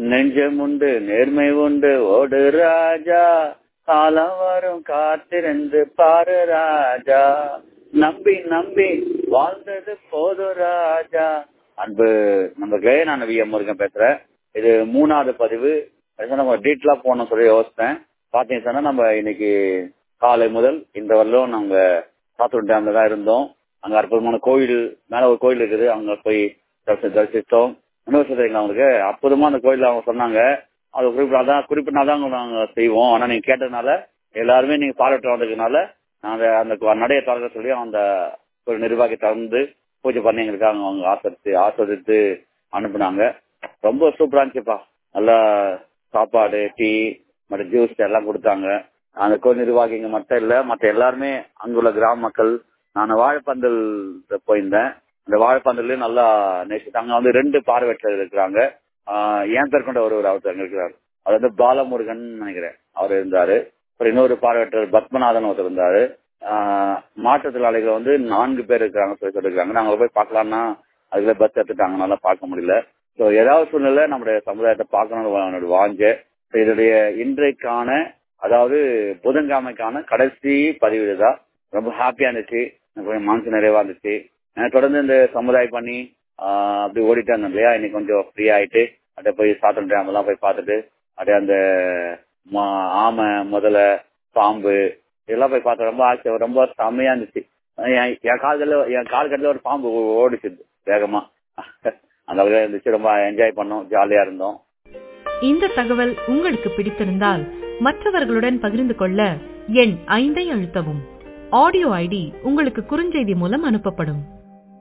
நெஞ்சமுண்டு நேர்மை உண்டு ஓடு ராஜா காலம் வரும் காத்திருந்து பாரு ராஜா நம்பி நம்பி வாழ்ந்தது போதும் ராஜா அன்பு நண்பர்களே நான் வி எம் முருகன் பேசுறேன் இது மூணாவது பதிவு நம்ம டீட்டெயிலா போகணும் சொல்லி யோசித்தேன் பாத்தீங்க சொன்னா நம்ம இன்னைக்கு காலை முதல் இந்த வரலும் நாங்க சாத்தூர் டேம்ல தான் இருந்தோம் அங்க அற்புதமான கோயில் மேல ஒரு கோயில் இருக்குது அங்க போய் தரிசி தரிசித்தோம் இன்னொரு சொல்றீங்களா அவங்களுக்கு அற்புதமா அந்த கோயில் அவங்க சொன்னாங்க அது குறிப்பிட்டாதான் குறிப்பிட்டாதான் நாங்க செய்வோம் ஆனா நீங்க கேட்டதுனால எல்லாருமே நீங்க பாராட்டு வந்ததுனால நாங்க அந்த நடைய தொடர சொல்லி அந்த ஒரு நிர்வாகி தந்து பூஜை பண்ணி எங்களுக்காக அவங்க ஆசிரித்து ஆஸ்வதித்து அனுப்புனாங்க ரொம்ப சூப்பரா இருந்துச்சுப்பா நல்லா சாப்பாடு டீ மற்றும் ஜூஸ் எல்லாம் கொடுத்தாங்க அந்த கோயில் நிர்வாகிங்க மட்டும் இல்ல மற்ற எல்லாருமே அங்குள்ள கிராம மக்கள் நான் வாழைப்பந்தல் போயிருந்தேன் அந்த வாழைப்பந்தல்லையும் நல்லா நேசித்து அங்க வந்து ரெண்டு பார்வையற்றர் இருக்கிறாங்க ஏன் பேர் கொண்ட ஒருவர் அவர் அங்க இருக்கிறார் அது வந்து பாலமுருகன் நினைக்கிறேன் அவர் இருந்தாரு அப்புறம் இன்னொரு பார்வையற்றர் பத்மநாதன் ஒருத்தர் இருந்தாரு மாற்றுத்திறனாளிகள் வந்து நான்கு பேர் இருக்கிறாங்க சொல்லி சொல்லிருக்காங்க நாங்க போய் பார்க்கலாம்னா அதுல பஸ் எடுத்துட்டாங்க நல்லா பார்க்க முடியல ஸோ ஏதாவது சூழ்நிலை நம்முடைய சமுதாயத்தை பார்க்கணும்னு வாஞ்ச இதனுடைய இன்றைக்கான அதாவது புதன்கிழமைக்கான கடைசி பதிவு இதுதான் ரொம்ப ஹாப்பியா இருந்துச்சு கொஞ்சம் மனசு நிறைவா இருந்துச்சு தொடர்ந்து இந்த சமுதாயம் பண்ணி அப்படி ஓடிட்டு இருந்தோம் இல்லையா இன்னைக்கு கொஞ்சம் ஃப்ரீ ஆயிட்டு அப்படியே போய் சாத்தன் டேம் எல்லாம் போய் பார்த்துட்டு அப்படியே அந்த ஆமை முதல்ல பாம்பு இதெல்லாம் போய் பார்த்தேன் ரொம்ப ஆசை ரொம்ப செம்மையா இருந்துச்சு என் கால்கள்ல என் கால்கட்டில ஒரு பாம்பு ஓடிச்சு வேகமா அந்த அளவுக்கு இருந்துச்சு ரொம்ப என்ஜாய் பண்ணோம் ஜாலியா இருந்தோம் இந்த தகவல் உங்களுக்கு பிடித்திருந்தால் மற்றவர்களுடன் பகிர்ந்து கொள்ள எண் ஐந்தை அழுத்தவும் ஆடியோ ஐடி உங்களுக்கு குறுஞ்செய்தி மூலம் அனுப்பப்படும்